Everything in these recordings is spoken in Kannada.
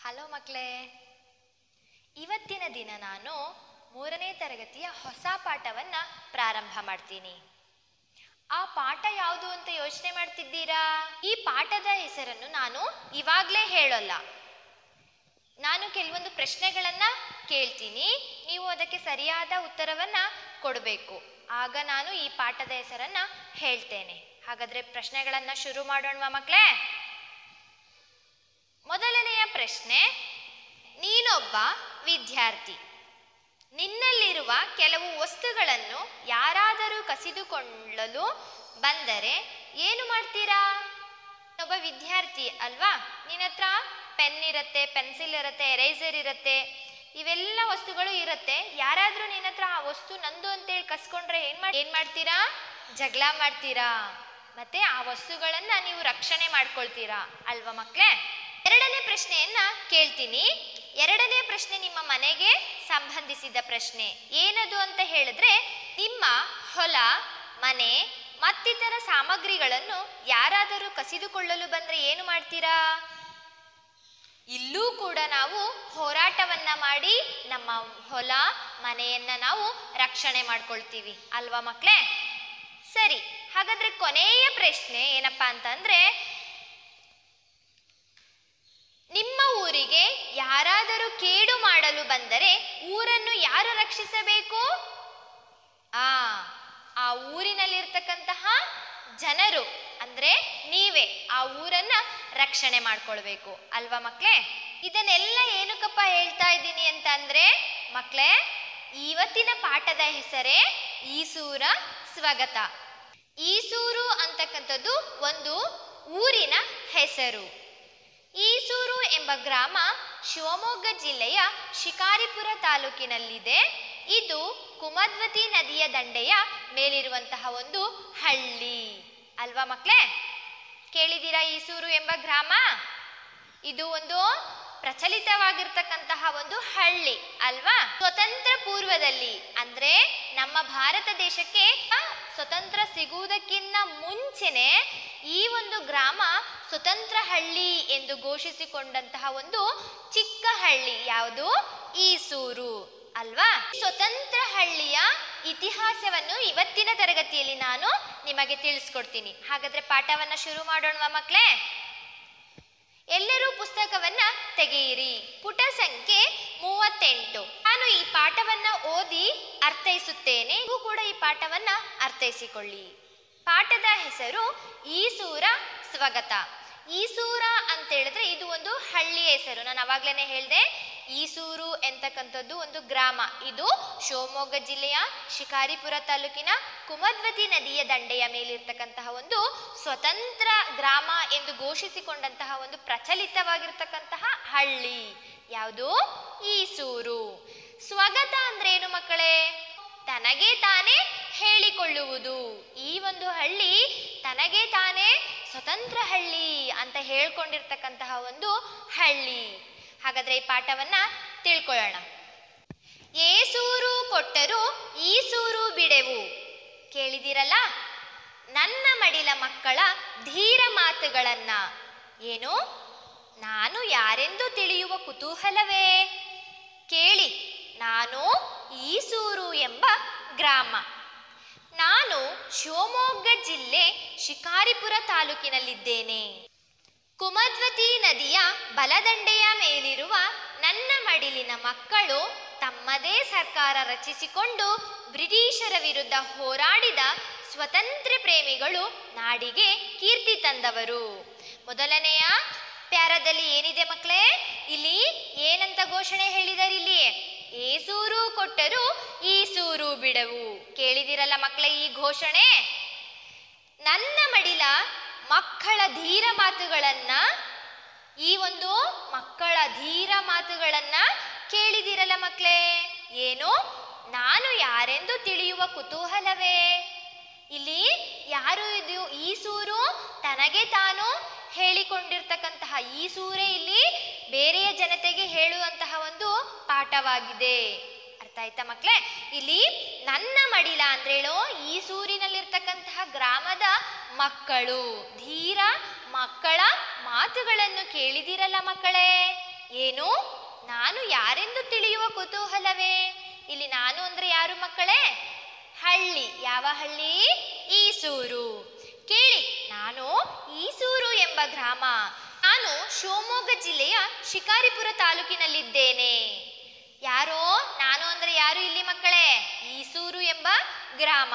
ಹಲೋ ಮಕ್ಕಳೇ ಇವತ್ತಿನ ದಿನ ನಾನು ಮೂರನೇ ತರಗತಿಯ ಹೊಸ ಪಾಠವನ್ನ ಪ್ರಾರಂಭ ಮಾಡ್ತೀನಿ ಆ ಪಾಠ ಯಾವುದು ಅಂತ ಯೋಚನೆ ಮಾಡ್ತಿದ್ದೀರಾ ಈ ಪಾಠದ ಹೆಸರನ್ನು ನಾನು ಇವಾಗಲೇ ಹೇಳೋಲ್ಲ ನಾನು ಕೆಲವೊಂದು ಪ್ರಶ್ನೆಗಳನ್ನ ಕೇಳ್ತೀನಿ ನೀವು ಅದಕ್ಕೆ ಸರಿಯಾದ ಉತ್ತರವನ್ನ ಕೊಡಬೇಕು ಆಗ ನಾನು ಈ ಪಾಠದ ಹೆಸರನ್ನ ಹೇಳ್ತೇನೆ ಹಾಗಾದ್ರೆ ಪ್ರಶ್ನೆಗಳನ್ನ ಶುರು ಮಾಡೋಣವಾ ಮಕ್ಕಳೇ ಮೊದಲನೆಯ ಪ್ರಶ್ನೆ ನೀನೊಬ್ಬ ವಿದ್ಯಾರ್ಥಿ ನಿನ್ನಲ್ಲಿರುವ ಕೆಲವು ವಸ್ತುಗಳನ್ನು ಯಾರಾದರೂ ಕಸಿದುಕೊಳ್ಳಲು ಬಂದರೆ ಏನು ಮಾಡ್ತೀರಾ ಒಬ್ಬ ವಿದ್ಯಾರ್ಥಿ ಅಲ್ವಾ ನಿನ್ನ ಹತ್ರ ಪೆನ್ ಇರುತ್ತೆ ಪೆನ್ಸಿಲ್ ಇರುತ್ತೆ ಎರೇಸರ್ ಇರುತ್ತೆ ಇವೆಲ್ಲ ವಸ್ತುಗಳು ಇರುತ್ತೆ ಯಾರಾದ್ರೂ ನಿನ್ನ ಹತ್ರ ಆ ವಸ್ತು ನಂದು ಅಂತೇಳಿ ಕಸ್ಕೊಂಡ್ರೆ ಏನ್ ಮಾಡಿ ಏನ್ ಮಾಡ್ತೀರಾ ಜಗಳ ಮಾಡ್ತೀರಾ ಮತ್ತೆ ಆ ವಸ್ತುಗಳನ್ನ ನೀವು ರಕ್ಷಣೆ ಮಾಡ್ಕೊಳ್ತೀರಾ ಅಲ್ವಾ ಮಕ್ಳೇ ಎರಡನೇ ಪ್ರಶ್ನೆಯನ್ನ ಕೇಳ್ತೀನಿ ಎರಡನೇ ಪ್ರಶ್ನೆ ನಿಮ್ಮ ಮನೆಗೆ ಸಂಬಂಧಿಸಿದ ಪ್ರಶ್ನೆ ಏನದು ಅಂತ ಹೇಳಿದ್ರೆ ನಿಮ್ಮ ಹೊಲ ಮನೆ ಮತ್ತಿತರ ಸಾಮಗ್ರಿಗಳನ್ನು ಯಾರಾದರೂ ಕಸಿದುಕೊಳ್ಳಲು ಬಂದ್ರೆ ಏನು ಮಾಡ್ತೀರಾ ಇಲ್ಲೂ ಕೂಡ ನಾವು ಹೋರಾಟವನ್ನ ಮಾಡಿ ನಮ್ಮ ಹೊಲ ಮನೆಯನ್ನ ನಾವು ರಕ್ಷಣೆ ಮಾಡ್ಕೊಳ್ತೀವಿ ಅಲ್ವಾ ಮಕ್ಳೇ ಸರಿ ಹಾಗಾದ್ರೆ ಕೊನೆಯ ಪ್ರಶ್ನೆ ಏನಪ್ಪಾ ಅಂತಂದ್ರೆ ನಿಮ್ಮ ಊರಿಗೆ ಯಾರಾದರೂ ಕೇಡು ಮಾಡಲು ಬಂದರೆ ಊರನ್ನು ಯಾರು ರಕ್ಷಿಸಬೇಕು ಆ ಆ ಊರಿನಲ್ಲಿರ್ತಕ್ಕಂತಹ ಜನರು ಅಂದ್ರೆ ನೀವೇ ಆ ಊರನ್ನ ರಕ್ಷಣೆ ಮಾಡ್ಕೊಳ್ಬೇಕು ಅಲ್ವಾ ಮಕ್ಳೇ ಇದನ್ನೆಲ್ಲ ಏನಕ್ಕಪ್ಪ ಹೇಳ್ತಾ ಇದ್ದೀನಿ ಅಂತ ಅಂದ್ರೆ ಮಕ್ಳೇ ಇವತ್ತಿನ ಪಾಠದ ಹೆಸರೇ ಈಸೂರ ಸ್ವಗತ ಈಸೂರು ಅಂತಕ್ಕಂಥದ್ದು ಒಂದು ಊರಿನ ಹೆಸರು ಈಸೂರು ಎಂಬ ಗ್ರಾಮ ಶಿವಮೊಗ್ಗ ಜಿಲ್ಲೆಯ ಶಿಕಾರಿಪುರ ತಾಲೂಕಿನಲ್ಲಿದೆ ಇದು ಕುಮದ್ವತಿ ನದಿಯ ದಂಡೆಯ ಮೇಲಿರುವಂತಹ ಒಂದು ಹಳ್ಳಿ ಅಲ್ವಾ ಮಕ್ಳೇ ಕೇಳಿದ್ದೀರಾ ಈಸೂರು ಎಂಬ ಗ್ರಾಮ ಇದು ಒಂದು ಪ್ರಚಲಿತವಾಗಿರ್ತಕ್ಕಂತಹ ಒಂದು ಹಳ್ಳಿ ಅಲ್ವಾ ಸ್ವತಂತ್ರ ಪೂರ್ವದಲ್ಲಿ ಅಂದ್ರೆ ನಮ್ಮ ಭಾರತ ದೇಶಕ್ಕೆ ಸ್ವತಂತ್ರ ಸಿಗುವುದಕ್ಕಿಂತ ಮುಂಚೆನೆ ಈ ಒಂದು ಗ್ರಾಮ ಸ್ವತಂತ್ರ ಹಳ್ಳಿ ಎಂದು ಘೋಷಿಸಿಕೊಂಡಂತಹ ಒಂದು ಚಿಕ್ಕ ಹಳ್ಳಿ ಯಾವುದು ಈಸೂರು ಅಲ್ವಾ ಸ್ವತಂತ್ರ ಹಳ್ಳಿಯ ಇತಿಹಾಸವನ್ನು ಇವತ್ತಿನ ತರಗತಿಯಲ್ಲಿ ನಾನು ನಿಮಗೆ ತಿಳಿಸ್ಕೊಡ್ತೀನಿ ಹಾಗಾದ್ರೆ ಪಾಠವನ್ನ ಶುರು ಮಾಡೋಣವಾ ಮಕ್ಕಳೇ ಎಲ್ಲರೂ ಪುಸ್ತಕವನ್ನ ತೆಗೆಯಿರಿ ಪುಟ ಸಂಖ್ಯೆ ಮೂವತ್ತೆಂಟು ನಾನು ಈ ಪಾಠವನ್ನ ಓದಿ ಅರ್ಥೈಸುತ್ತೇನೆ ನೀವು ಕೂಡ ಈ ಪಾಠವನ್ನ ಅರ್ಥೈಸಿಕೊಳ್ಳಿ ಪಾಠದ ಹೆಸರು ಈಸೂರ ಸ್ವಗತ ಈಸೂರ ಅಂತ ಹೇಳಿದ್ರೆ ಇದು ಒಂದು ಹಳ್ಳಿಯ ಹೆಸರು ನಾನು ಅವಾಗ್ಲೇನೆ ಹೇಳಿದೆ ಈಸೂರು ಎಂತಕ್ಕಂಥದ್ದು ಒಂದು ಗ್ರಾಮ ಇದು ಶಿವಮೊಗ್ಗ ಜಿಲ್ಲೆಯ ಶಿಕಾರಿಪುರ ತಾಲೂಕಿನ ಕುಮದ್ವತಿ ನದಿಯ ದಂಡೆಯ ಮೇಲಿರ್ತಕ್ಕಂತಹ ಒಂದು ಸ್ವತಂತ್ರ ಗ್ರಾಮ ಎಂದು ಘೋಷಿಸಿಕೊಂಡಂತಹ ಒಂದು ಪ್ರಚಲಿತವಾಗಿರ್ತಕ್ಕಂತಹ ಹಳ್ಳಿ ಯಾವುದು ಈಸೂರು ಸ್ವಗತ ಅಂದ್ರೆ ಏನು ಮಕ್ಕಳೇ ತನಗೆ ತಾನೇ ಹೇಳಿಕೊಳ್ಳುವುದು ಈ ಒಂದು ಹಳ್ಳಿ ತನಗೆ ತಾನೇ ಸ್ವತಂತ್ರ ಹಳ್ಳಿ ಅಂತ ಹೇಳ್ಕೊಂಡಿರ್ತಕ್ಕಂತಹ ಒಂದು ಹಳ್ಳಿ ಹಾಗಾದ್ರೆ ಈ ಪಾಠವನ್ನ ತಿಳ್ಕೊಳ್ಳೋಣ ಏಸೂರು ಕೊಟ್ಟರು ಈ ಸೂರು ಬಿಡೆವು ಕೇಳಿದಿರಲ್ಲ ನನ್ನ ಮಡಿಲ ಮಕ್ಕಳ ಧೀರ ಮಾತುಗಳನ್ನ ಏನು ನಾನು ಯಾರೆಂದು ತಿಳಿಯುವ ಕುತೂಹಲವೇ ಕೇಳಿ ನಾನು ಈಸೂರು ಎಂಬ ಗ್ರಾಮ ನಾನು ಶಿವಮೊಗ್ಗ ಜಿಲ್ಲೆ ಶಿಕಾರಿಪುರ ತಾಲೂಕಿನಲ್ಲಿದ್ದೇನೆ ಕುಮದ್ವತಿ ನದಿಯ ಬಲದಂಡೆಯ ಮೇಲಿರುವ ನನ್ನ ಮಡಿಲಿನ ಮಕ್ಕಳು ತಮ್ಮದೇ ಸರ್ಕಾರ ರಚಿಸಿಕೊಂಡು ಬ್ರಿಟಿಷರ ವಿರುದ್ಧ ಹೋರಾಡಿದ ಸ್ವತಂತ್ರ ಪ್ರೇಮಿಗಳು ನಾಡಿಗೆ ಕೀರ್ತಿ ತಂದವರು ಮೊದಲನೆಯ ಪ್ಯಾರದಲ್ಲಿ ಏನಿದೆ ಮಕ್ಕಳೇ ಇಲ್ಲಿ ಏನಂತ ಘೋಷಣೆ ಹೇಳಿದಾರೆ ಇಲ್ಲಿ ಏಸೂರು ಕೊಟ್ಟರು ಈ ಸೂರು ಬಿಡವು ಕೇಳಿದಿರಲ್ಲ ಮಕ್ಕಳೇ ಈ ಘೋಷಣೆ ನನ್ನ ಮಡಿಲ ಮಕ್ಕಳ ಧೀರ ಮಾತುಗಳನ್ನ ಈ ಒಂದು ಮಕ್ಕಳ ಧೀರ ಮಾತುಗಳನ್ನ ಕೇಳಿದಿರಲ್ಲ ಮಕ್ಕಳೇ ಏನು ನಾನು ಯಾರೆಂದು ತಿಳಿಯುವ ಕುತೂಹಲವೇ ಇಲ್ಲಿ ಯಾರು ಇದು ಈ ಸೂರು ತನಗೆ ತಾನು ಹೇಳಿಕೊಂಡಿರ್ತಕ್ಕಂತಹ ಈ ಸೂರೇ ಇಲ್ಲಿ ಬೇರೆಯ ಜನತೆಗೆ ಹೇಳುವಂತಹ ಒಂದು ಪಾಠವಾಗಿದೆ ಅರ್ಥ ಆಯ್ತಾ ಮಕ್ಳೇ ಇಲ್ಲಿ ನನ್ನ ಮಡಿಲ ಅಂದ್ರೇಳು ಈ ಸೂರಿನಲ್ಲಿರ್ತಕ್ಕಂತಹ ಗ್ರಾಮದ ಮಕ್ಕಳು ಧೀರ ಮಕ್ಕಳ ಮಾತುಗಳನ್ನು ಕೇಳಿದಿರಲ್ಲ ಮಕ್ಕಳೇ ಏನು ನಾನು ಯಾರೆಂದು ತಿಳಿಯುವ ಕುತೂಹಲವೇ ಇಲ್ಲಿ ನಾನು ಅಂದ್ರೆ ಯಾರು ಮಕ್ಕಳೇ ಹಳ್ಳಿ ಯಾವ ಹಳ್ಳಿ ಈಸೂರು ಕೇಳಿ ನಾನು ಈಸೂರು ಎಂಬ ಗ್ರಾಮ ನಾನು ಶಿವಮೊಗ್ಗ ಜಿಲ್ಲೆಯ ಶಿಕಾರಿಪುರ ತಾಲೂಕಿನಲ್ಲಿದ್ದೇನೆ ಯಾರೋ ನಾನು ಅಂದ್ರೆ ಯಾರು ಇಲ್ಲಿ ಮಕ್ಕಳೇ ಈಸೂರು ಎಂಬ ಗ್ರಾಮ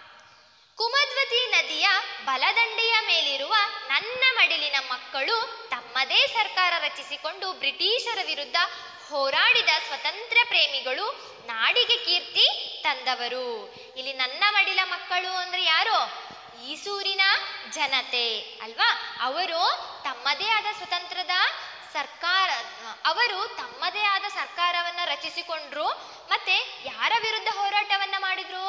ಕುಮದ್ವತಿ ನದಿಯ ಬಲದಂಡೆಯ ಮೇಲಿರುವ ನನ್ನ ಮಡಿಲಿನ ಮಕ್ಕಳು ತಮ್ಮದೇ ಸರ್ಕಾರ ರಚಿಸಿಕೊಂಡು ಬ್ರಿಟಿಷರ ವಿರುದ್ಧ ಹೋರಾಡಿದ ಸ್ವತಂತ್ರ ಪ್ರೇಮಿಗಳು ನಾಡಿಗೆ ಕೀರ್ತಿ ತಂದವರು ಇಲ್ಲಿ ನನ್ನ ಮಡಿಲ ಮಕ್ಕಳು ಅಂದ್ರೆ ಯಾರು ಈಸೂರಿನ ಜನತೆ ಅಲ್ವಾ ಅವರು ತಮ್ಮದೇ ಆದ ಸ್ವತಂತ್ರದ ಸರ್ಕಾರ ಅವರು ತಮ್ಮದೇ ಆದ ಸರ್ಕಾರವನ್ನ ರಚಿಸಿಕೊಂಡ್ರು ಮತ್ತೆ ಯಾರ ವಿರುದ್ಧ ಹೋರಾಟವನ್ನ ಮಾಡಿದ್ರು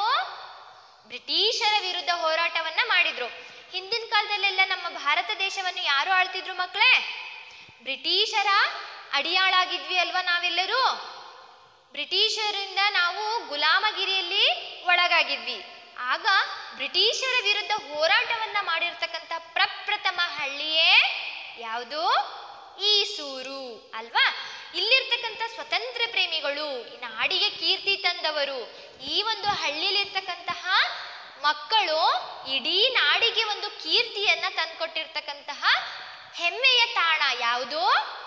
ಬ್ರಿಟಿಷರ ವಿರುದ್ಧ ಹೋರಾಟವನ್ನ ಮಾಡಿದ್ರು ಹಿಂದಿನ ಕಾಲದಲ್ಲೆಲ್ಲ ನಮ್ಮ ಭಾರತ ದೇಶವನ್ನು ಯಾರು ಆಳ್ತಿದ್ರು ಮಕ್ಕಳೇ ಬ್ರಿಟಿಷರ ಅಡಿಯಾಳಾಗಿದ್ವಿ ಅಲ್ವಾ ನಾವೆಲ್ಲರೂ ಬ್ರಿಟಿಷರಿಂದ ನಾವು ಗುಲಾಮಗಿರಿಯಲ್ಲಿ ಒಳಗಾಗಿದ್ವಿ ಆಗ ಬ್ರಿಟಿಷರ ವಿರುದ್ಧ ಹೋರಾಟವನ್ನ ಮಾಡಿರ್ತಕ್ಕಂಥ ಪ್ರಪ್ರಥಮ ಹಳ್ಳಿಯೇ ಯಾವುದು ಈಸೂರು ಅಲ್ವಾ ಇಲ್ಲಿರ್ತಕ್ಕಂಥ ಸ್ವತಂತ್ರ ಪ್ರೇಮಿಗಳು ಈ ನಾಡಿಗೆ ಕೀರ್ತಿ ತಂದವರು ಈ ಒಂದು ಹಳ್ಳಿಲಿರ್ತಕ್ಕಂತಹ ಮಕ್ಕಳು ಇಡೀ ನಾಡಿಗೆ ಒಂದು ಕೀರ್ತಿಯನ್ನ ತಂದ್ಕೊಟ್ಟಿರ್ತಕ್ಕಂತಹ ಹೆಮ್ಮೆಯ ತಾಣ ಯಾವುದು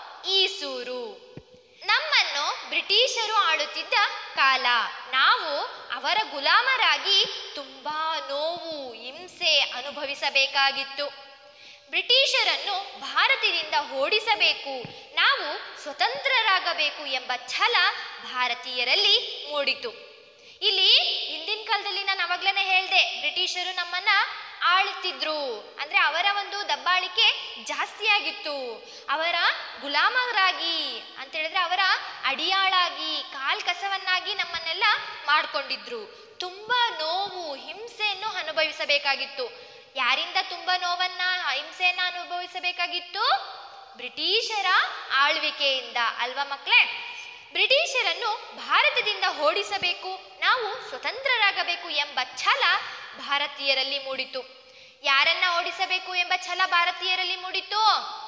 ಈಸೂರು ನಮ್ಮನ್ನು ಬ್ರಿಟಿಷರು ಆಳುತ್ತಿದ್ದ ಕಾಲ ನಾವು ಅವರ ಗುಲಾಮರಾಗಿ ತುಂಬಾ ನೋವು ಹಿಂಸೆ ಅನುಭವಿಸಬೇಕಾಗಿತ್ತು ಬ್ರಿಟಿಷರನ್ನು ಭಾರತದಿಂದ ಓಡಿಸಬೇಕು ನಾವು ಸ್ವತಂತ್ರರಾಗಬೇಕು ಎಂಬ ಛಲ ಭಾರತೀಯರಲ್ಲಿ ಮೂಡಿತು ಇಲ್ಲಿ ಹಿಂದಿನ ಕಾಲದಲ್ಲಿ ನಾನು ಅವಾಗ್ಲೇ ಹೇಳ್ದೆ ಬ್ರಿಟಿಷರು ನಮ್ಮನ್ನ ಆಳುತ್ತಿದ್ರು ಅಂದ್ರೆ ಅವರ ಒಂದು ದಬ್ಬಾಳಿಕೆ ಜಾಸ್ತಿ ಆಗಿತ್ತು ಅವರ ಗುಲಾಮರಾಗಿ ಅಂತ ಹೇಳಿದ್ರೆ ಅವರ ಅಡಿಯಾಳಾಗಿ ಕಾಲ್ ಕಸವನ್ನಾಗಿ ನಮ್ಮನ್ನೆಲ್ಲ ಮಾಡ್ಕೊಂಡಿದ್ರು ತುಂಬಾ ನೋವು ಹಿಂಸೆಯನ್ನು ಅನುಭವಿಸಬೇಕಾಗಿತ್ತು ಯಾರಿಂದ ತುಂಬಾ ನೋವನ್ನ ಹಿಂಸೆಯನ್ನ ಅನುಭವಿಸಬೇಕಾಗಿತ್ತು ಬ್ರಿಟಿಷರ ಆಳ್ವಿಕೆಯಿಂದ ಅಲ್ವಾ ಮಕ್ಕಳೇ ಬ್ರಿಟಿಷರನ್ನು ಭಾರತದಿಂದ ಓಡಿಸಬೇಕು ನಾವು ಸ್ವತಂತ್ರರಾಗಬೇಕು ಎಂಬ ಛಲ ಭಾರತೀಯರಲ್ಲಿ ಮೂಡಿತು ಯಾರನ್ನ ಓಡಿಸಬೇಕು ಎಂಬ ಛಲ ಭಾರತೀಯರಲ್ಲಿ ಮೂಡಿತು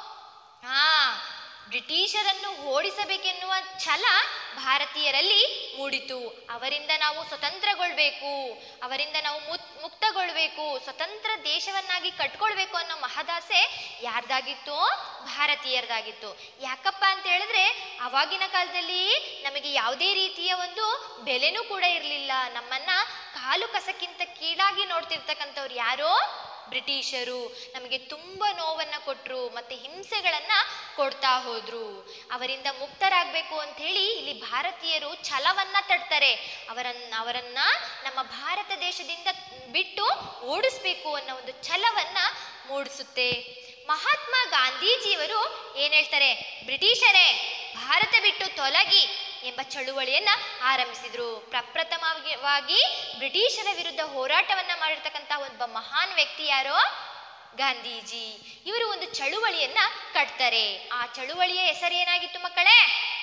ಹಾ ಬ್ರಿಟಿಷರನ್ನು ಓಡಿಸಬೇಕೆನ್ನುವ ಛಲ ಭಾರತೀಯರಲ್ಲಿ ಮೂಡಿತು ಅವರಿಂದ ನಾವು ಸ್ವತಂತ್ರಗೊಳ್ಬೇಕು ಅವರಿಂದ ನಾವು ಮುತ್ ಮುಕ್ತಗೊಳ್ಬೇಕು ಸ್ವತಂತ್ರ ದೇಶವನ್ನಾಗಿ ಕಟ್ಕೊಳ್ಬೇಕು ಅನ್ನೋ ಮಹದಾಸೆ ಯಾರ್ದಾಗಿತ್ತು ಭಾರತೀಯರದಾಗಿತ್ತು ಯಾಕಪ್ಪ ಅಂತ ಹೇಳಿದ್ರೆ ಅವಾಗಿನ ಕಾಲದಲ್ಲಿ ನಮಗೆ ಯಾವುದೇ ರೀತಿಯ ಒಂದು ಬೆಲೆನೂ ಕೂಡ ಇರಲಿಲ್ಲ ನಮ್ಮನ್ನ ಕಾಲು ಕಸಕ್ಕಿಂತ ಕೀಳಾಗಿ ನೋಡ್ತಿರ್ತಕ್ಕಂಥವ್ರು ಯಾರೋ ಬ್ರಿಟಿಷರು ನಮಗೆ ತುಂಬ ನೋವನ್ನ ಕೊಟ್ಟರು ಮತ್ತೆ ಹಿಂಸೆಗಳನ್ನ ಕೊಡ್ತಾ ಹೋದ್ರು ಅವರಿಂದ ಮುಕ್ತರಾಗಬೇಕು ಅಂತ ಹೇಳಿ ಇಲ್ಲಿ ಭಾರತೀಯರು ಛಲವನ್ನ ತಡ್ತಾರೆ ಅವರನ್ನ ಅವರನ್ನ ನಮ್ಮ ಭಾರತ ದೇಶದಿಂದ ಬಿಟ್ಟು ಓಡಿಸ್ಬೇಕು ಅನ್ನೋ ಒಂದು ಛಲವನ್ನ ಮೂಡಿಸುತ್ತೆ ಮಹಾತ್ಮ ಗಾಂಧೀಜಿಯವರು ಏನ್ ಹೇಳ್ತಾರೆ ಬ್ರಿಟಿಷರೇ ಭಾರತ ಬಿಟ್ಟು ತೊಲಗಿ ಎಂಬ ಚಳುವಳಿಯನ್ನ ಆರಂಭಿಸಿದ್ರು ಪ್ರಪ್ರಥಮವಾಗಿ ಬ್ರಿಟಿಷರ ವಿರುದ್ಧ ಹೋರಾಟವನ್ನ ಮಾಡಿರ್ತಕ್ಕಂಥ ಒಬ್ಬ ಮಹಾನ್ ವ್ಯಕ್ತಿ ಯಾರೋ ಗಾಂಧೀಜಿ ಇವರು ಒಂದು ಚಳುವಳಿಯನ್ನ ಕಟ್ತಾರೆ ಆ ಚಳುವಳಿಯ ಹೆಸರೇನಾಗಿತ್ತು ಮಕ್ಕಳೇ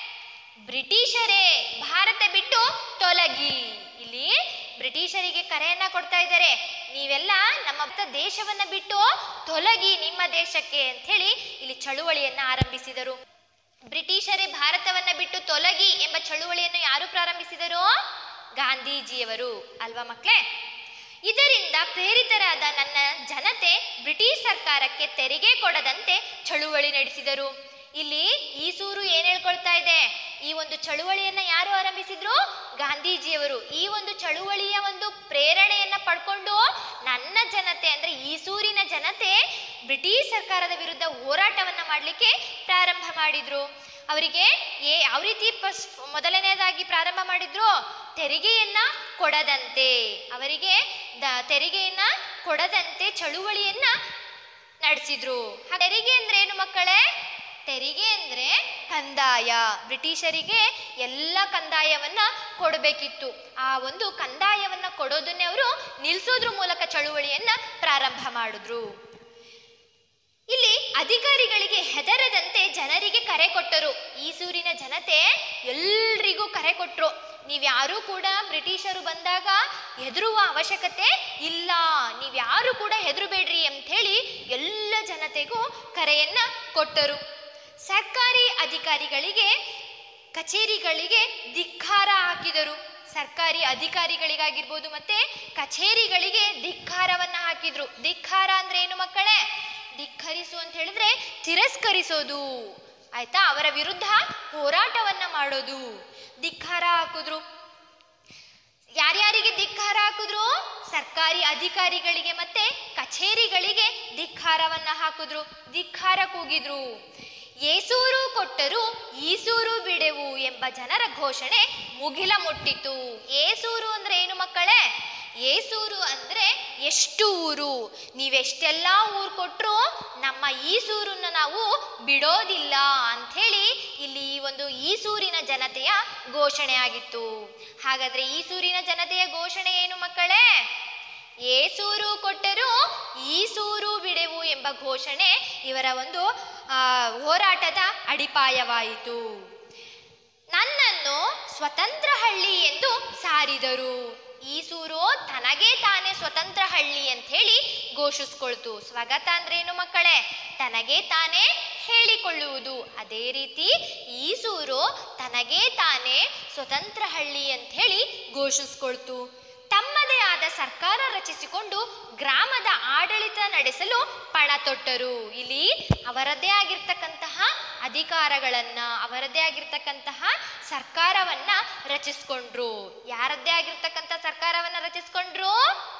ಬ್ರಿಟಿಷರೇ ಭಾರತ ಬಿಟ್ಟು ತೊಲಗಿ ಇಲ್ಲಿ ಬ್ರಿಟಿಷರಿಗೆ ಕರೆಯನ್ನ ಕೊಡ್ತಾ ಇದ್ದಾರೆ ನೀವೆಲ್ಲ ನಮ್ಮ ದೇಶವನ್ನ ಬಿಟ್ಟು ತೊಲಗಿ ನಿಮ್ಮ ದೇಶಕ್ಕೆ ಅಂತ ಹೇಳಿ ಇಲ್ಲಿ ಚಳುವಳಿಯನ್ನ ಆರಂಭಿಸಿದರು ಬ್ರಿಟಿಷರೇ ಭಾರತವನ್ನ ಬಿಟ್ಟು ತೊಲಗಿ ಎಂಬ ಚಳುವಳಿಯನ್ನು ಯಾರು ಪ್ರಾರಂಭಿಸಿದರು ಗಾಂಧೀಜಿಯವರು ಅಲ್ವಾ ಮಕ್ಕಳೇ ಇದರಿಂದ ಪ್ರೇರಿತರಾದ ನನ್ನ ಜನತೆ ಬ್ರಿಟಿಷ್ ಸರ್ಕಾರಕ್ಕೆ ತೆರಿಗೆ ಕೊಡದಂತೆ ಚಳುವಳಿ ನಡೆಸಿದರು ಇಲ್ಲಿ ಈಸೂರು ಏನ್ ಹೇಳ್ಕೊಳ್ತಾ ಇದೆ ಈ ಒಂದು ಚಳುವಳಿಯನ್ನ ಯಾರು ಆರಂಭಿಸಿದ್ರು ಗಾಂಧೀಜಿಯವರು ಈ ಒಂದು ಚಳುವಳಿಯ ಒಂದು ಪ್ರೇರಣೆಯನ್ನ ಪಡ್ಕೊಂಡು ನನ್ನ ಜನತೆ ಅಂದ್ರೆ ಈಸೂರಿನ ಜನತೆ ಬ್ರಿಟಿಷ್ ಸರ್ಕಾರದ ವಿರುದ್ಧ ಹೋರಾಟವನ್ನ ಮಾಡಲಿಕ್ಕೆ ಪ್ರಾರಂಭ ಮಾಡಿದ್ರು ಅವರಿಗೆ ಏ ಯಾವ ರೀತಿ ಫಸ್ ಮೊದಲನೇದಾಗಿ ಪ್ರಾರಂಭ ಮಾಡಿದ್ರು ತೆರಿಗೆಯನ್ನ ಕೊಡದಂತೆ ಅವರಿಗೆ ದ- ತೆರಿಗೆಯನ್ನ ಕೊಡದಂತೆ ಚಳುವಳಿಯನ್ನ ನಡೆಸಿದ್ರು ಆ ತೆರಿಗೆ ಅಂದ್ರೆ ಏನು ಮಕ್ಕಳೇ ತೆರಿಗೆ ಅಂದ್ರೆ ಕಂದಾಯ ಬ್ರಿಟಿಷರಿಗೆ ಎಲ್ಲ ಕಂದಾಯವನ್ನ ಕೊಡಬೇಕಿತ್ತು ಆ ಒಂದು ಕಂದಾಯವನ್ನ ಕೊಡೋದನ್ನೇ ಅವರು ನಿಲ್ಲಿಸೋದ್ರ ಮೂಲಕ ಚಳುವಳಿಯನ್ನ ಪ್ರಾರಂಭ ಮಾಡಿದ್ರು ಇಲ್ಲಿ ಅಧಿಕಾರಿಗಳಿಗೆ ಹೆದರದಂತೆ ಜನರಿಗೆ ಕರೆ ಕೊಟ್ಟರು ಈಸೂರಿನ ಜನತೆ ಎಲ್ರಿಗೂ ಕರೆ ಕೊಟ್ಟರು ನೀವ್ಯಾರೂ ಕೂಡ ಬ್ರಿಟಿಷರು ಬಂದಾಗ ಹೆದರುವ ಅವಶ್ಯಕತೆ ಇಲ್ಲ ನೀವ್ಯಾರು ಕೂಡ ಹೆದರಬೇಡ್ರಿ ಅಂತ ಹೇಳಿ ಎಲ್ಲ ಜನತೆಗೂ ಕರೆಯನ್ನ ಕೊಟ್ಟರು ಸರ್ಕಾರಿ ಅಧಿಕಾರಿಗಳಿಗೆ ಕಚೇರಿಗಳಿಗೆ ಧಿಕ್ಕಾರ ಹಾಕಿದರು ಸರ್ಕಾರಿ ಅಧಿಕಾರಿಗಳಿಗಾಗಿರ್ಬೋದು ಮತ್ತೆ ಕಚೇರಿಗಳಿಗೆ ಧಿಕ್ಕಾರವನ್ನ ಹಾಕಿದ್ರು ಧಿಕ್ಕಾರ ಅಂದ್ರೆ ಏನು ಮಕ್ಕಳೇ ಧಿಕ್ಕರಿಸು ಅಂತ ಹೇಳಿದ್ರೆ ತಿರಸ್ಕರಿಸೋದು ಆಯ್ತಾ ಅವರ ವಿರುದ್ಧ ಹೋರಾಟವನ್ನ ಮಾಡೋದು ಧಿಕ್ಕಾರ ಹಾಕಿದ್ರು ಯಾರ್ಯಾರಿಗೆ ಧಿಕ್ಕಾರ ಹಾಕಿದ್ರು ಸರ್ಕಾರಿ ಅಧಿಕಾರಿಗಳಿಗೆ ಮತ್ತೆ ಕಚೇರಿಗಳಿಗೆ ಧಿಕ್ಕಾರವನ್ನ ಹಾಕಿದ್ರು ಧಿಕ್ಕಾರ ಕೂಗಿದ್ರು ಏಸೂರು ಕೊಟ್ಟರು ಈಸೂರು ಬಿಡೆವು ಎಂಬ ಜನರ ಘೋಷಣೆ ಮುಗಿಲ ಮುಟ್ಟಿತು ಏಸೂರು ಅಂದ್ರೆ ಏನು ಮಕ್ಕಳೇ ಏಸೂರು ಅಂದ್ರೆ ಎಷ್ಟು ಊರು ನೀವೆಷ್ಟೆಲ್ಲ ಊರು ಕೊಟ್ಟರು ನಮ್ಮ ಈಸೂರನ್ನ ನಾವು ಬಿಡೋದಿಲ್ಲ ಅಂಥೇಳಿ ಇಲ್ಲಿ ಈ ಒಂದು ಈಸೂರಿನ ಜನತೆಯ ಘೋಷಣೆ ಆಗಿತ್ತು ಹಾಗಾದ್ರೆ ಈಸೂರಿನ ಜನತೆಯ ಘೋಷಣೆ ಏನು ಮಕ್ಕಳೇ ಏಸೂರು ಕೊಟ್ಟರು ಈಸೂರು ಬಿಡೆವು ಎಂಬ ಘೋಷಣೆ ಇವರ ಒಂದು ಆ, ಹೋರಾಟದ ಅಡಿಪಾಯವಾಯಿತು ನನ್ನನ್ನು ಸ್ವತಂತ್ರ ಹಳ್ಳಿ ಎಂದು ಸಾರಿದರು ಈಸೂರು ತನಗೇ ತಾನೇ ಸ್ವತಂತ್ರ ಹಳ್ಳಿ ಅಂತ ಹೇಳಿ ಘೋಷಿಸ್ಕೊಳ್ತು ಸ್ವಗತ ಅಂದ್ರೆ ಏನು ಮಕ್ಕಳೇ ತನಗೇ ತಾನೇ ಹೇಳಿಕೊಳ್ಳುವುದು ಅದೇ ರೀತಿ ಈಸೂರು ತನಗೇ ತಾನೇ ಸ್ವತಂತ್ರ ಹಳ್ಳಿ ಅಂತ ಹೇಳಿ ಘೋಷಿಸ್ಕೊಳ್ತು ತಮ್ಮದೇ ಆದ ಸರ್ಕಾರ ರಚಿಸಿಕೊಂಡು ಗ್ರಾಮದ ಆಡಳಿತ ನಡೆಸಲು ಪಣ ತೊಟ್ಟರು ಇಲ್ಲಿ ಅವರದ್ದೇ ಆಗಿರ್ತಕ್ಕಂತಹ ಅಧಿಕಾರಗಳನ್ನ ಅವರದ್ದೇ ಆಗಿರ್ತಕ್ಕಂತಹ ಸರ್ಕಾರವನ್ನ ರಚಿಸ್ಕೊಂಡ್ರು ಯಾರದ್ದೇ ಆಗಿರ್ತಕ್ಕಂಥ ಸರ್ಕಾರವನ್ನ ರಚಿಸ್ಕೊಂಡ್ರು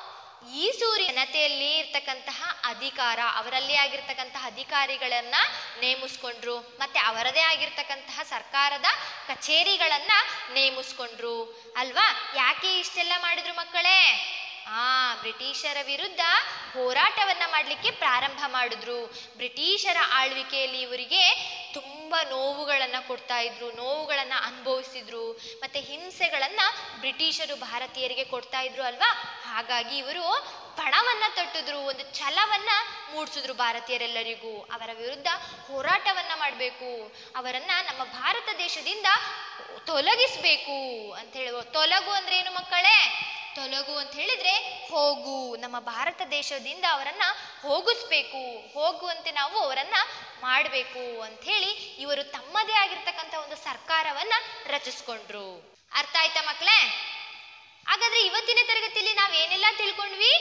ಈ ಸೂರ್ಯ ಜನತೆಯಲ್ಲಿ ಇರ್ತಕ್ಕಂತಹ ಅಧಿಕಾರ ಅವರಲ್ಲೇ ಆಗಿರ್ತಕ್ಕಂತಹ ಅಧಿಕಾರಿಗಳನ್ನ ನೇಮಿಸ್ಕೊಂಡ್ರು ಮತ್ತೆ ಅವರದೇ ಆಗಿರ್ತಕ್ಕಂತಹ ಸರ್ಕಾರದ ಕಚೇರಿಗಳನ್ನ ನೇಮಿಸ್ಕೊಂಡ್ರು ಅಲ್ವಾ ಯಾಕೆ ಇಷ್ಟೆಲ್ಲ ಮಾಡಿದ್ರು ಮಕ್ಕಳೇ ಆ ಬ್ರಿಟಿಷರ ವಿರುದ್ಧ ಹೋರಾಟವನ್ನ ಮಾಡಲಿಕ್ಕೆ ಪ್ರಾರಂಭ ಮಾಡಿದ್ರು ಬ್ರಿಟಿಷರ ಆಳ್ವಿಕೆಯಲ್ಲಿ ಇವರಿಗೆ ತುಂಬ ನೋವುಗಳನ್ನ ಕೊಡ್ತಾ ಇದ್ರು ನೋವುಗಳನ್ನ ಅನುಭವಿಸಿದ್ರು ಮತ್ತೆ ಹಿಂಸೆಗಳನ್ನ ಬ್ರಿಟಿಷರು ಭಾರತೀಯರಿಗೆ ಕೊಡ್ತಾ ಇದ್ರು ಅಲ್ವಾ ಹಾಗಾಗಿ ಇವರು ಪಣವನ್ನ ತಟ್ಟಿದ್ರು ಒಂದು ಛಲವನ್ನ ಮೂಡಿಸಿದ್ರು ಭಾರತೀಯರೆಲ್ಲರಿಗೂ ಅವರ ವಿರುದ್ಧ ಹೋರಾಟವನ್ನ ಮಾಡಬೇಕು ಅವರನ್ನ ನಮ್ಮ ಭಾರತ ದೇಶದಿಂದ ತೊಲಗಿಸ್ಬೇಕು ಅಂತ ಹೇಳಿ ತೊಲಗು ಅಂದ್ರೆ ಏನು ಮಕ್ಕಳೇ ತೊಲಗು ಅಂತ ಹೇಳಿದ್ರೆ ಹೋಗು ನಮ್ಮ ಭಾರತ ದೇಶದಿಂದ ಅವರನ್ನ ಹೋಗಿಸ್ಬೇಕು ಹೋಗುವಂತೆ ನಾವು ಅವರನ್ನ ಮಾಡಬೇಕು ಅಂತ ಹೇಳಿ ಇವರು ತಮ್ಮದೇ ಆಗಿರ್ತಕ್ಕಂಥ ಒಂದು ಸರ್ಕಾರವನ್ನ ರಚಿಸ್ಕೊಂಡ್ರು ಅರ್ಥ ಆಯ್ತಾ ಮಕ್ಕಳೇ ಹಾಗಾದ್ರೆ ಇವತ್ತಿನ ತರಗತಿಯಲ್ಲಿ ನಾವೇನೆಲ್ಲ ತಿಳ್ಕೊಂಡ್ವಿ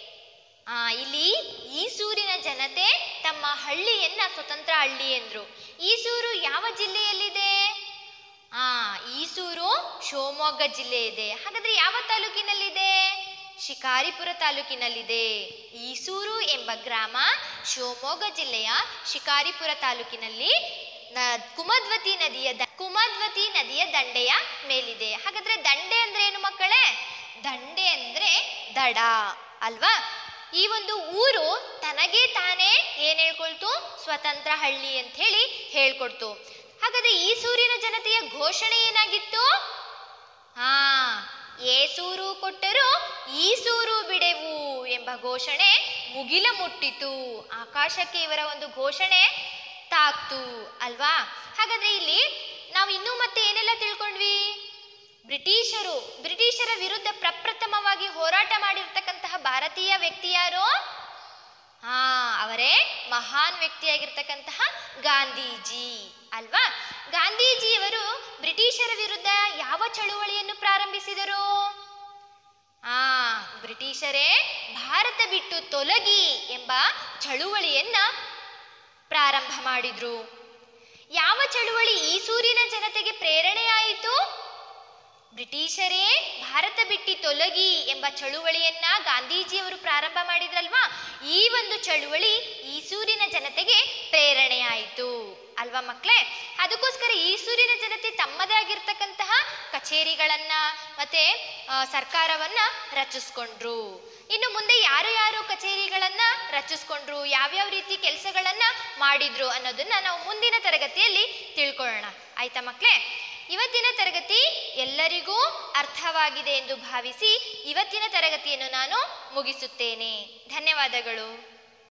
ಆ ಇಲ್ಲಿ ಈಸೂರಿನ ಜನತೆ ತಮ್ಮ ಹಳ್ಳಿಯನ್ನ ಸ್ವತಂತ್ರ ಹಳ್ಳಿ ಎಂದ್ರು ಈಸೂರು ಯಾವ ಜಿಲ್ಲೆಯಲ್ಲಿದೆ ಆ ಈಸೂರು ಶಿವಮೊಗ್ಗ ಜಿಲ್ಲೆ ಇದೆ ಹಾಗಾದ್ರೆ ಯಾವ ತಾಲೂಕಿನಲ್ಲಿದೆ ಶಿಕಾರಿಪುರ ತಾಲೂಕಿನಲ್ಲಿದೆ ಈಸೂರು ಎಂಬ ಗ್ರಾಮ ಶಿವಮೊಗ್ಗ ಜಿಲ್ಲೆಯ ಶಿಕಾರಿಪುರ ತಾಲೂಕಿನಲ್ಲಿ ನ- ಕುಮದ್ವತಿ ನದಿಯ ದ- ಕುಮದ್ವತಿ ನದಿಯ ದಂಡೆಯ ಮೇಲಿದೆ ಹಾಗಾದ್ರೆ ದಂಡೆ ಅಂದ್ರೆ ಏನು ಮಕ್ಕಳೇ ದಂಡೆ ಅಂದ್ರೆ ದಡ ಅಲ್ವಾ ಈ ಒಂದು ಊರು ತನಗೆ ತಾನೇ ಏನ್ ಹೇಳ್ಕೊಳ್ತು ಸ್ವತಂತ್ರ ಹಳ್ಳಿ ಅಂತ ಹೇಳಿ ಹೇಳ್ಕೊಡ್ತು ಹಾಗಾದ್ರೆ ಈ ಸೂರಿನ ಜನತೆಯ ಘೋಷಣೆ ಏನಾಗಿತ್ತು ಹಾ ಏಸೂರು ಕೊಟ್ಟರು ಈ ಸೂರು ಬಿಡೆವು ಎಂಬ ಘೋಷಣೆ ಮುಗಿಲ ಮುಟ್ಟಿತು ಆಕಾಶಕ್ಕೆ ಇವರ ಒಂದು ಘೋಷಣೆ ತಾಕ್ತು ಅಲ್ವಾ ಹಾಗಾದ್ರೆ ಇಲ್ಲಿ ನಾವು ಇನ್ನೂ ಮತ್ತೆ ಏನೆಲ್ಲ ತಿಳ್ಕೊಂಡ್ವಿ ಬ್ರಿಟಿಷರು ಬ್ರಿಟಿಷರ ವಿರುದ್ಧ ಪ್ರಪ್ರಥಮವಾಗಿ ಹೋರಾಟ ಮಾಡಿರ್ತಕ್ಕಂತಹ ಭಾರತೀಯ ವ್ಯಕ್ತಿ ಯಾರು ಹಾ ಅವರೇ ಮಹಾನ್ ವ್ಯಕ್ತಿಯಾಗಿರ್ತಕ್ಕಂತಹ ಗಾಂಧೀಜಿ ಅಲ್ವಾ ಗಾಂಧೀಜಿಯವರು ಬ್ರಿಟಿಷರ ವಿರುದ್ಧ ಯಾವ ಚಳುವಳಿಯನ್ನು ಪ್ರಾರಂಭಿಸಿದರು ಆ ಬ್ರಿಟಿಷರೇ ಭಾರತ ಬಿಟ್ಟು ತೊಲಗಿ ಎಂಬ ಚಳುವಳಿಯನ್ನ ಪ್ರಾರಂಭ ಮಾಡಿದ್ರು ಯಾವ ಚಳುವಳಿ ಈ ಸೂರಿನ ಜನತೆಗೆ ಪ್ರೇರಣೆಯಾಯಿತು ಬ್ರಿಟಿಷರೇ ಭಾರತ ಬಿಟ್ಟು ತೊಲಗಿ ಎಂಬ ಚಳುವಳಿಯನ್ನ ಗಾಂಧೀಜಿಯವರು ಪ್ರಾರಂಭ ಮಾಡಿದ್ರಲ್ವಾ ಈ ಒಂದು ಚಳುವಳಿ ಈಸೂರಿನ ಜನತೆಗೆ ಪ್ರೇರಣೆಯಾಯಿತು ಅಲ್ವಾ ಮಕ್ಕಳೇ ಅದಕ್ಕೋಸ್ಕರ ಈಸೂರಿನ ಜನತೆ ತಮ್ಮದೇ ಆಗಿರ್ತಕ್ಕಂತಹ ಕಚೇರಿಗಳನ್ನ ಮತ್ತೆ ಆ, ಸರ್ಕಾರವನ್ನ ರಚಿಸ್ಕೊಂಡ್ರು ಇನ್ನು ಮುಂದೆ ಯಾರು ಯಾರು ಕಚೇರಿಗಳನ್ನ ರಚಿಸ್ಕೊಂಡ್ರು ಯಾವ್ಯಾವ ರೀತಿ ಕೆಲಸಗಳನ್ನ ಮಾಡಿದ್ರು ಅನ್ನೋದನ್ನ ನಾವು ಮುಂದಿನ ತರಗತಿಯಲ್ಲಿ ತಿಳ್ಕೊಳ್ಳೋಣ ಆಯ್ತಾ ಮಕ್ಕಳೇ ಇವತ್ತಿನ ತರಗತಿ ಎಲ್ಲರಿಗೂ ಅರ್ಥವಾಗಿದೆ ಎಂದು ಭಾವಿಸಿ ಇವತ್ತಿನ ತರಗತಿಯನ್ನು ನಾನು ಮುಗಿಸುತ್ತೇನೆ ಧನ್ಯವಾದಗಳು